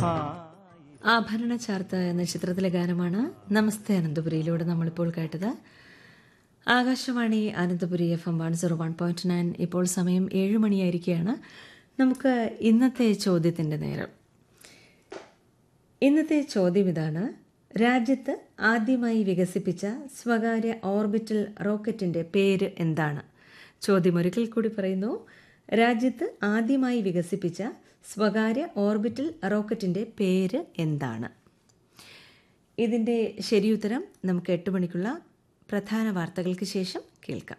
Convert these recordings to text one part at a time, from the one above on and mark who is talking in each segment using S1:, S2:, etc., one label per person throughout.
S1: ആഭരണ ചാർത്ത എന്ന ചിത്രത്തിലെ ഗാനമാണ് നമസ്തേ അനന്തപുരിയിലൂടെ നമ്മളിപ്പോൾ കേട്ടത് Akashvani Ananthapuri F M one zero one point nine ഇപ്പോൾ സമയം ഏഴ് മണിയായിരിക്കുകയാണ് നമുക്ക് ഇന്നത്തെ ചോദ്യത്തിൻ്റെ നേരം ഇന്നത്തെ ചോദ്യം ഇതാണ് രാജ്യത്ത് ആദ്യമായി വികസിപ്പിച്ച സ്വകാര്യ ഓർബിറ്റൽ റോക്കറ്റിന്റെ പേര് എന്താണ് ചോദ്യം ഒരിക്കൽ കൂടി പറയുന്നു രാജ്യത്ത് ആദ്യമായി വികസിപ്പിച്ച സ്വകാര്യ ഓർബിറ്റൽ റോക്കറ്റിന്റെ പേര് എന്താണ് ഇതിന്റെ ശരിയുത്തരം നമുക്ക് എട്ട് മണിക്കുള്ള പ്രധാന വാർത്തകൾക്ക് ശേഷം കേൾക്കാം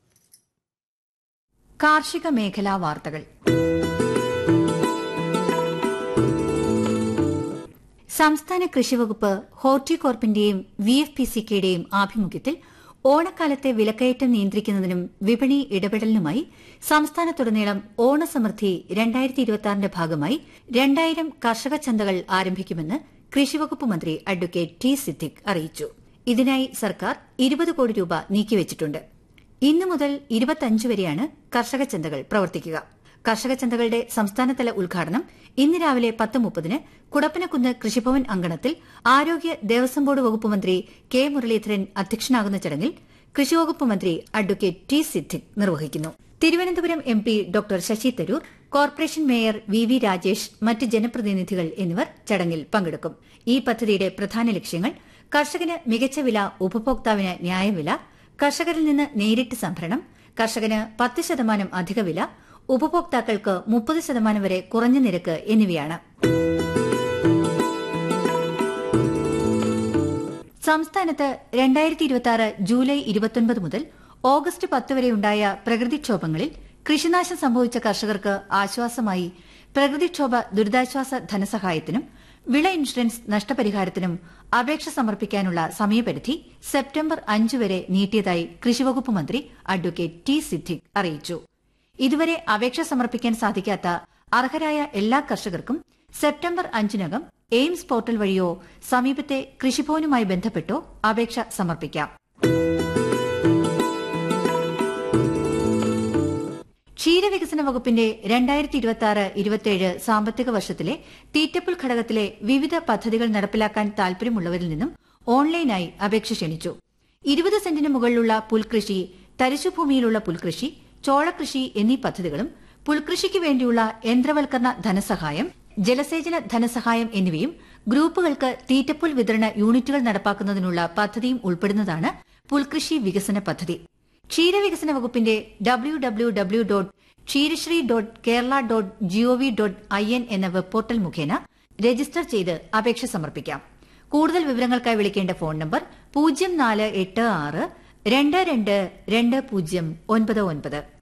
S2: കാർഷിക മേഖലാ വാർത്തകൾ സംസ്ഥാന കൃഷിവകുപ്പ് ഹോർട്ടികോർപ്പിന്റെയും വി എഫ് പി സി കെയുടെയും ആഭിമുഖ്യത്തിൽ ഓണക്കാലത്തെ വിലക്കയറ്റം നിയന്ത്രിക്കുന്നതിനും വിപണി ഇടപെടലിനുമായി സംസ്ഥാനത്തുടനീളം ഓണസമൃദ്ധി രണ്ടായിരത്തി ഇരുപത്തിയാറിന്റെ ഭാഗമായി രണ്ടായിരം കർഷക ചന്തകൾ ആരംഭിക്കുമെന്ന് കൃഷിവകുപ്പ് മന്ത്രി അഡ്വക്കേറ്റ് ടി സിദ്ദിഖ് അറിയിച്ചു ഇതിനായി സർക്കാർ ഇരുപത് കോടി രൂപ നീക്കിവച്ചിട്ടുണ്ട് ഇന്നു മുതൽ ഇരുപത്തിയഞ്ച് വരെയാണ് കർഷക ചന്തകൾ പ്രവർത്തിക്കുക കർഷക ചന്തകളുടെ സംസ്ഥാനതല ഉദ്ഘാടനം ഇന്ന് രാവിലെ പത്ത് മുപ്പതിന് കുടപ്പനക്കുന്ന് കൃഷിഭവൻ അങ്കണത്തിൽ ആരോഗ്യ ദേവസ്വം ബോർഡ് വകുപ്പ് മന്ത്രി കെ മുരളീധരൻ അധ്യക്ഷനാകുന്ന ചടങ്ങിൽ കൃഷിവകുപ്പ് മന്ത്രി അഡ്വക്കേറ്റ് ടി സിദ്ദിഖ് നിർവഹിക്കുന്നു Thiruvananthapuram M P doctor Shashi Tharoor corporation mayor V V Rajesh മറ്റ് ജനപ്രതിനിധികൾ എന്നിവർ ചടങ്ങിൽ പങ്കെടുക്കും ഈ പദ്ധതിയുടെ പ്രധാന ലക്ഷ്യങ്ങൾ കർഷകന് മികച്ച വില ഉപഭോക്താവിന് ന്യായവില കർഷകരിൽ നിന്ന് നേരിട്ട് സംഭരണം കർഷകന് പത്ത് ശതമാനം അധിക വില ഉപഭോക്താക്കൾക്ക് മുപ്പത് ശതമാനം വരെ കുറഞ്ഞ നിരക്ക് എന്നിവയാണ് സംസ്ഥാനത്ത് രണ്ടായിരത്തി ഇരുപത്തി ജൂലൈ ഇരുപത്തൊൻപത് മുതൽ ഓഗസ്റ്റ് പത്ത് വരെയുണ്ടായ പ്രകൃതിക്ഷോഭങ്ങളിൽ കൃഷിനാശം സംഭവിച്ച കർഷകർക്ക് ആശ്വാസമായി പ്രകൃതിക്ഷോഭ ദുരിതാശ്വാസ ധനസഹായത്തിനും വിള ഇൻഷുറൻസ് നഷ്ടപരിഹാരത്തിനും അപേക്ഷ സമർപ്പിക്കാനുള്ള സമയപരിധി സെപ്റ്റംബർ അഞ്ച് വരെ നീട്ടിയതായി കൃഷിവകുപ്പ് മന്ത്രി അഡ്വക്കേറ്റ് ടി സിദ്ദിഖ് അറിയിച്ചു ഇതുവരെ അപേക്ഷ സമർപ്പിക്കാൻ സാധിക്കാത്ത അർഹരായ എല്ലാ കർഷകർക്കും സെപ്റ്റംബർ അഞ്ചിനകം എയിംസ് പോർട്ടൽ വഴിയോ സമീപത്തെ കൃഷിഭവനുമായി ബന്ധപ്പെട്ടോ അപേക്ഷ സമർപ്പിക്കാം ക്ഷീരവികസന വകുപ്പിന്റെ രണ്ടായിരത്തി ഇരുപത്തി ആറ് ഇരുപത്തിയേഴ് സാമ്പത്തിക വർഷത്തിലെ തീറ്റപ്പുൽ ഘടകത്തിലെ വിവിധ പദ്ധതികൾ നടപ്പിലാക്കാൻ താൽപര്യമുള്ളവരിൽ നിന്നും ഓൺലൈനായി അപേക്ഷ ക്ഷണിച്ചു ഇരുപത് സെന്റിന് മുകളിലുള്ള പുൽകൃഷി തരിശുഭൂമിയിലുള്ള പുൽകൃഷി ചോളകൃഷി എന്നീ പദ്ധതികളും പുൽകൃഷിക്ക് വേണ്ടിയുള്ള യന്ത്രവൽക്കരണ ധനസഹായം ജലസേചന ധനസഹായം എന്നിവയും ഗ്രൂപ്പുകൾക്ക് തീറ്റപ്പുൽ വിതരണ യൂണിറ്റുകൾ നടപ്പാക്കുന്നതിനുള്ള പദ്ധതിയും ഉൾപ്പെടുന്നതാണ് പുൽകൃഷി വികസന പദ്ധതി ക്ഷീരവികസന വകുപ്പിന്റെ W W W dot Ksheerasree dot Kerala dot GOV dot I N എന്ന വെബ് പോർട്ടൽ മുഖേന രജിസ്റ്റർ ചെയ്ത് അപേക്ഷ സമർപ്പിക്കാം കൂടുതൽ വിവരങ്ങൾക്കായി വിളിക്കേണ്ട ഫോൺ നമ്പർ പൂജ്യം നാല് എട്ട് ആറ് രണ്ട് രണ്ട് രണ്ട് പൂജ്യം ഒൻപത് ഒൻപത്